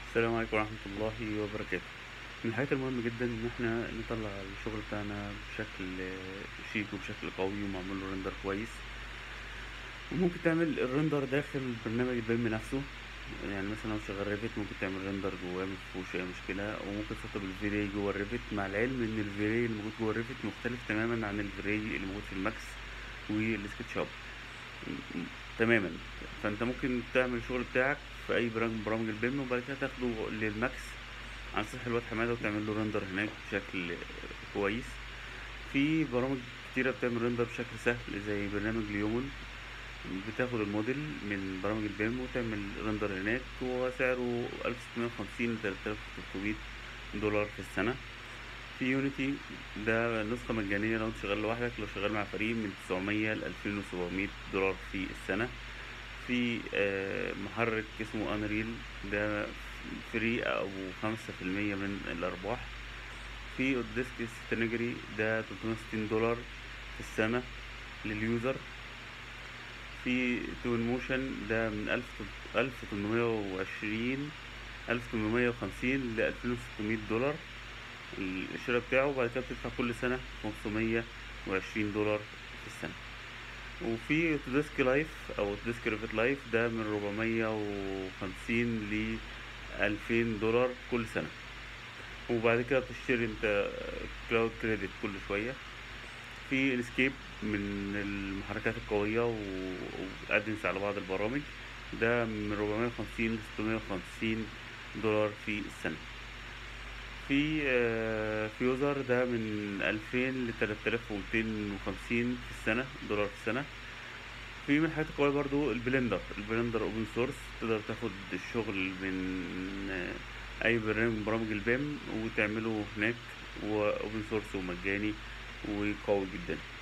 السلام عليكم ورحمة الله وبركاته من الحاجات المهمة جدا إن احنا نطلع الشغل بتاعنا بشكل شيك وبشكل قوي ومعمول له ريندر كويس وممكن تعمل الريندر داخل برنامج البيم نفسه يعني مثلا لو شغال ريفت ممكن تعمل ريندر جواه مفيهوش أي مشكلة وممكن تسطب الفيري جوه الريفت مع العلم إن الفيري اللي موجود جوه الريفت مختلف تماما عن الفيري اللي موجود في الماكس والسكتش اب تماما فانت ممكن تعمل الشغل بتاعك في اي برامج من برامج البيم وبعد كده تاخده للماكس عن سطح الواد حماده وتعمل له ريندر هناك بشكل كويس في برامج كتيرة بتعمل ريندر بشكل سهل زي برنامج ليومون بتاخد الموديل من برامج البيم وتعمل ريندر هناك وسعره ألف ستمية وخمسين لتلاتة آلاف وتلتمية دولار في السنة في يونيتي ده نسخة مجانية لو انت شغال لوحدك لو شغال مع فريق من تسعمية لألفين وسبعمية دولار في السنة في آه، محرك اسمه انريل ده فري او خمسة في المية من الارباح في اوديسك سترينجري ده 360 دولار في السنة لليوزر في تون موشن ده من ألف ألف تمنمية وعشرين ألف تمنمية وخمسين لألفين وستمية دولار الشراء بتاعه وبعد كده بتدفع كل سنة خمسمية وعشرين دولار في السنة وفي اوتوديسك لايف او اوتوديسك ريفت لايف ده من ربعمية وخمسين لألفين دولار كل سنة وبعد كده بتشتري انت كلاود كريدت كل شوية في انسكيب من المحركات القوية و- وادنس على بعض البرامج ده من ربعمية وخمسين لستمية وخمسين دولار في السنة في آه، فيوزر ده من ألفين لتلات آلاف ومتين وخمسين في السنة دولار في السنة في من الحاجات القوية برضو البلندر البلندر اوبن سورس تقدر تاخد الشغل من آه، أي برنامج من برامج البيم وتعمله هناك واوبن سورس ومجاني وقوي جدا